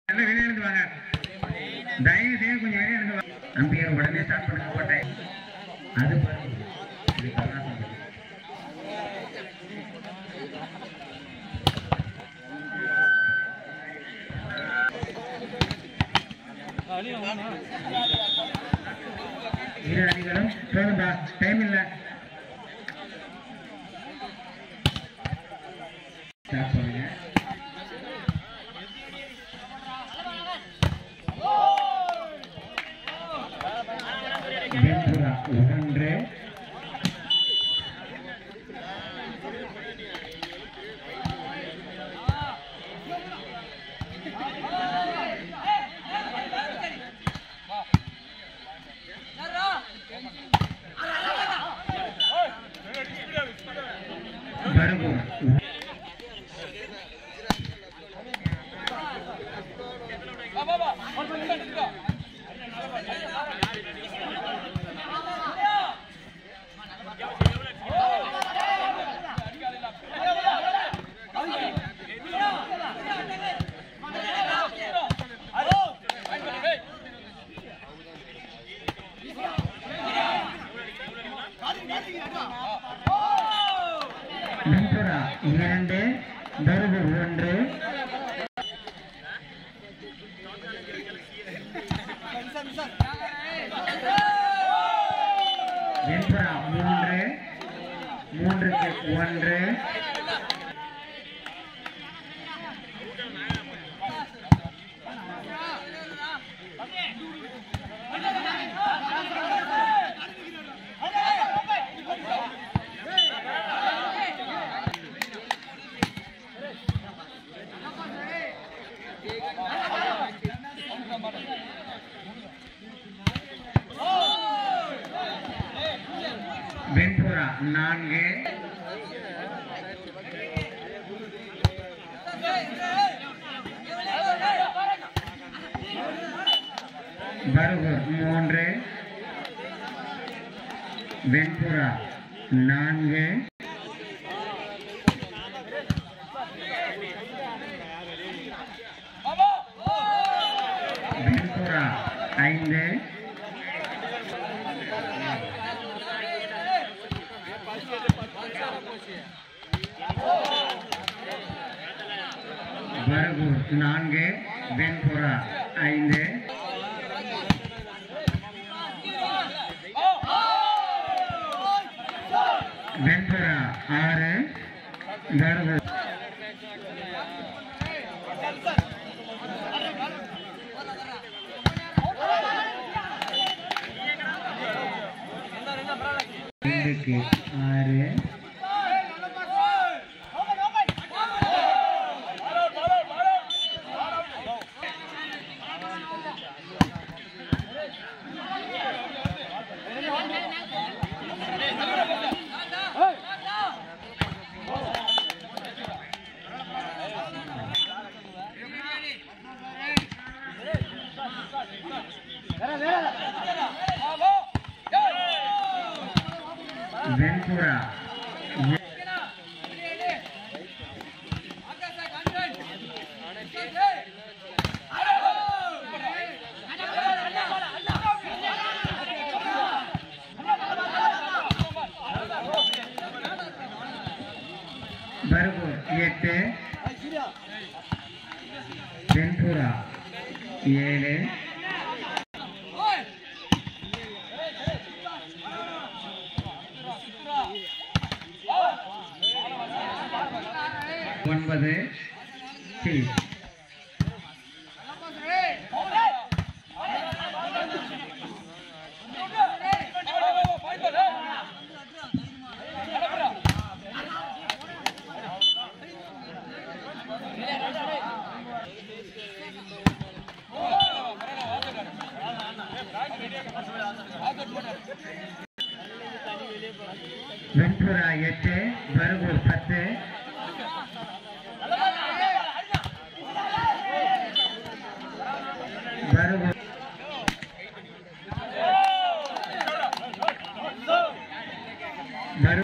எல்லாம் வெளியே இருந்து வாங்க தயவு செய்து கொஞ்சம் வெளியே இருந்து வாங்க அம்பியர் உடனே ஸ்டார்ட் பண்ணுங்க போட்டேன் அது பாருங்க இது கருணாசனம். இரு அணிகளும் போதும்பா டைம் இல்ல ஸ்டார்ட் பண்ணுங்க வெண்புறா ஒன்று பருவம் வெண்புறா இரண்டு பருவம் ஒன்று வெண்புறா மூன்று மூன்றுக்கு ஒன்று வெண்புறா நான்கு பருகூர் மூன்று வெண்புறா நான்கு வெண்புறா ஐந்து பரகூர் நான்கு வெண்புறா ஐந்து வெண்புறா ஆறு பரகூர் ரெண்டுக்கு ஆறு வெண்புறா பரகூர் எட்டு வெண்புறா ஏழு ஒன்பது சி வெண்புறா எட்டு பருகூர் பத்து பருகூர் பரு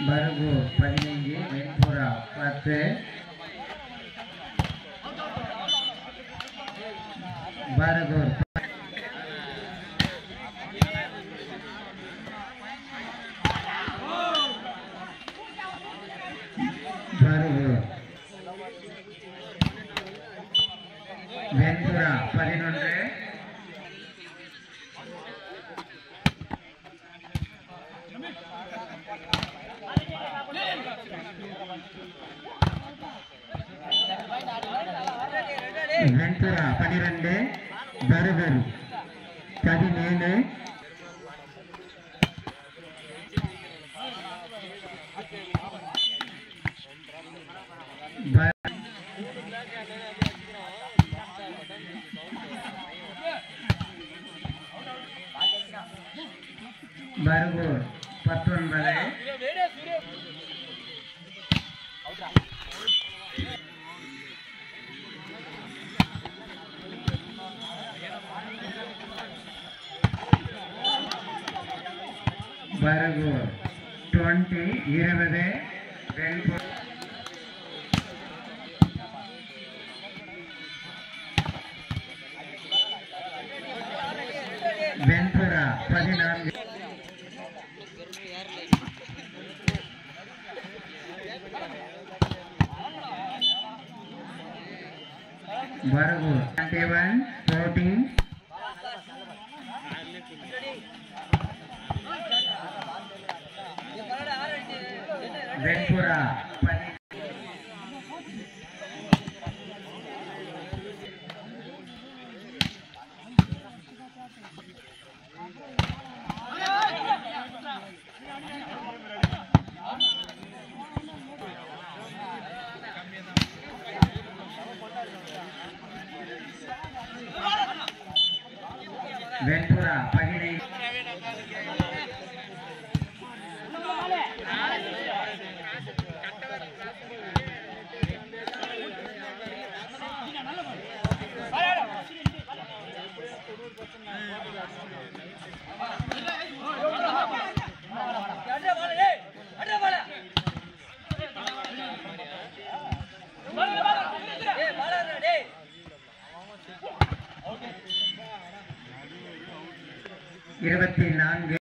பர்கூர் பதினைஞ்சு வெண்புறா பத்து பர்கூர் பர்கூர் வெண்புறா பதினொன்று வெண்புறா பனிரெண்டு பர்கர் பதினேழு ப- பர்கூர் பத்தொன்பது பர்கூர் டுவெண்ட்டி இருபது வெண்பூர் வெண்புறா பதினான்கு பர்கூர் டுவெண்ட்டி ஒன் ஃபோர்டீன் வெண்புறா பதி வெண்புறா பதினைந்து இருபத்தி நான்கு